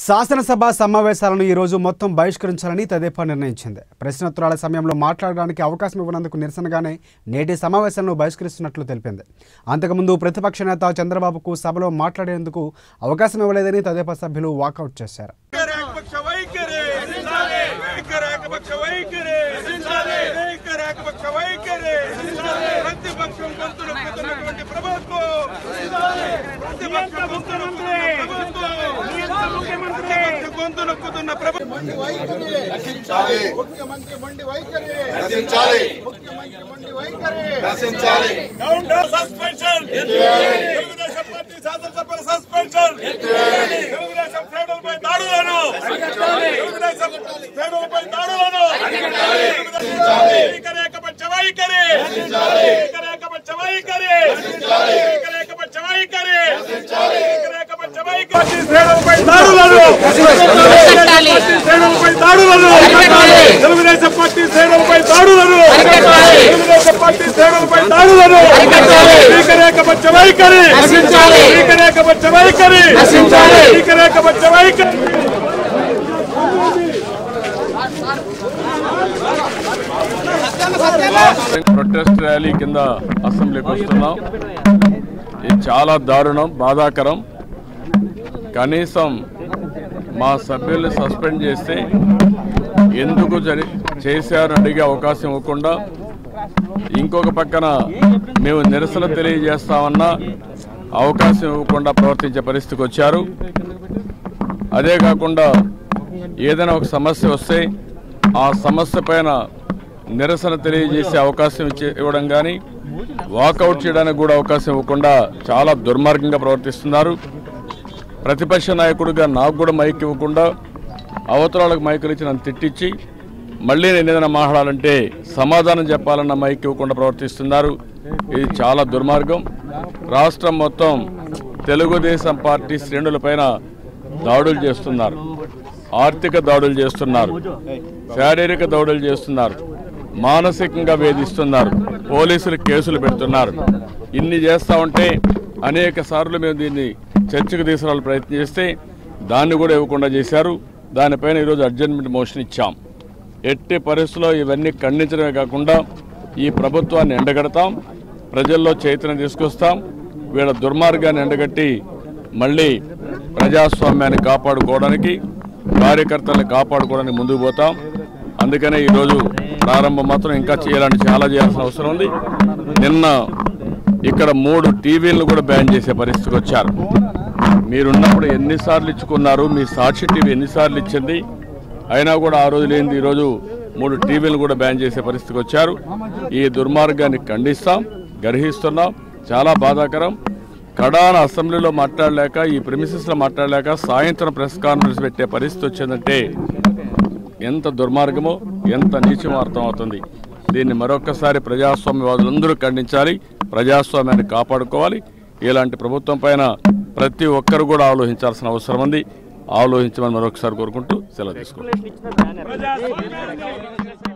శాసనసభ సమావేశాలను ఈ రోజు మొత్తం బహిష్కరించాలని తెదేపా నిర్ణయించింది ప్రశ్నోత్తరాల సమయంలో మాట్లాడడానికి అవకాశం ఇవ్వనందుకు నిరసనగానే నేటి సమావేశాలను బహిష్కరిస్తున్నట్లు తెలిపింది అంతకుముందు ప్రతిపక్ష నేత చంద్రబాబుకు సభలో మాట్లాడేందుకు అవకాశం ఇవ్వలేదని తెదేపా సభ్యులు వాకౌట్ చేశారు ఏకపక్ష వైఖరి వైఖరి ఏకపక్ష వైఖరి వైఖరి ఏకపక్ష వైఖరి ప్రతిపక్షం గొంతు నొక్కుతున్నటువంటి ప్రభుత్వం ప్రతిపక్షం గొంతు నొక్కుతున్న ప్రభుత్వం ప్రతిపక్ష గొంతు నొక్కుతున్న ప్రభుత్వం రక్షించాలి ముఖ్యమంత్రి మండి వైఖరి రక్షించాలి ముఖ్యమంత్రి మండి వైఖరి రక్షించాలి కౌంటర్ సస్పెన్షన్ తెలుగుదేశం పార్టీ శాసనసభ్యుల సస్పెన్షన్ తెలుగుదేశం శ్రేణులపై దాడులను తెలుగుదేశం శ్రేణులపై దాడులను వైఖరి ఏకపక్ష వైఖరి వైఖరి ఏకపక్ష వైఖరి వైఖరి ఏకపక్ష వైఖరి వైఖరి ఏకపక్ష వైఖరి శ్రేణులపై దాడులను శ్రేణులపై దాడులను తెలుగుదేశం పార్టీ శ్రేణులపై దాడులను తెలుగుదేశం పార్టీ శ్రేణులపై దాడులను ఏకరేకపక్ష వైఖరి ఏకరేకపక్ష వైఖరి ఏకరేకపక్ష వైఖరి ప్రొటెస్ట్ ర్యాలీ కింద అసెంబ్లీకి వస్తున్నాం ఇది చాలా దారుణం బాధాకరం కనీసం మా సభ్యుల్ని సస్పెండ్ చేస్తే ఎందుకు జరి చేశారని అడిగే అవకాశం ఇవ్వకుండా ఇంకొక పక్కన మేము నిరసన తెలియజేస్తామన్నా అవకాశం ఇవ్వకుండా ప్రవర్తించే పరిస్థితికి వచ్చారు అదే కాకుండా ఏదైనా ఒక సమస్య వస్తే ఆ సమస్య పైన నిరసన తెలియజేసే అవకాశం ఇచ్చే ఇవ్వడం కానీ వాకౌట్ చేయడానికి కూడా అవకాశం ఇవ్వకుండా చాలా దుర్మార్గంగా ప్రవర్తిస్తున్నారు ప్రతిపక్ష నాయకుడిగా నాకు కూడా మైక్ ఇవ్వకుండా అవతరాలకు మైకులు ఇచ్చి నన్ను తిట్టించి మళ్ళీ నేను ఏదైనా మాట్లాడాలంటే సమాధానం చెప్పాలన్న మైక్ ఇవ్వకుండా ప్రవర్తిస్తున్నారు ఇది చాలా దుర్మార్గం రాష్ట్రం మొత్తం తెలుగుదేశం పార్టీ శ్రేణులపైన దాడులు చేస్తున్నారు ఆర్థిక దాడులు చేస్తున్నారు శారీరక దాడులు చేస్తున్నారు మానసికంగా వేధిస్తున్నారు పోలీసులు కేసులు పెడుతున్నారు ఇన్ని చేస్తా ఉంటే అనేక సార్లు మేము దీన్ని చర్చకు తీసుకురావాలని ప్రయత్నం చేస్తే దాన్ని కూడా ఇవ్వకుండా చేశారు దానిపైన ఈరోజు అడ్జర్మెంట్ మోషన్ ఇచ్చాం ఎట్టి పరిస్థితుల్లో ఇవన్నీ ఖండించడమే కాకుండా ఈ ప్రభుత్వాన్ని ఎండగడతాం ప్రజల్లో చైతన్యం తీసుకొస్తాం వీళ్ళ దుర్మార్గాన్ని ఎండగట్టి మళ్ళీ ప్రజాస్వామ్యాన్ని కాపాడుకోవడానికి కార్యకర్తల్ని కాపాడుకోవడానికి ముందుకు పోతాం అందుకనే ఈరోజు ప్రారంభం మాత్రం ఇంకా చేయాలని చాలా చేయాల్సిన అవసరం ఉంది నిన్న ఇక్కడ మూడు టీవీలను కూడా బ్యాన్ చేసే పరిస్థితికి వచ్చారు మీరున్నప్పుడు ఎన్నిసార్లు ఇచ్చుకున్నారు మీ సాక్షి టీవీ ఎన్నిసార్లు ఇచ్చింది అయినా కూడా ఆ రోజు లేనిది ఈరోజు మూడు టీవీలు కూడా బ్యాన్ చేసే పరిస్థితికి వచ్చారు ఈ దుర్మార్గాన్ని ఖండిస్తాం గర్హిస్తున్నాం చాలా బాధాకరం కడాన అసెంబ్లీలో మాట్లాడలేక ఈ ప్రిమిసెస్లో మాట్లాడలేక సాయంత్రం ప్రెస్ కాన్ఫరెన్స్ పెట్టే పరిస్థితి వచ్చిందంటే ఎంత దుర్మార్గమో ఎంత నీచమో అర్థం అవుతుంది దీన్ని మరొక్కసారి ప్రజాస్వామ్యవాదులందరూ ఖండించాలి ప్రజాస్వామ్యాన్ని కాపాడుకోవాలి ఇలాంటి ప్రభుత్వం పైన ప్రతి ఒక్కరు కూడా ఆలోచించాల్సిన అవసరం ఉంది ఆలోచించమని మరొకసారి కోరుకుంటూ సెలవు తీసుకుంటాం ప్రజాస్వామ్యానికి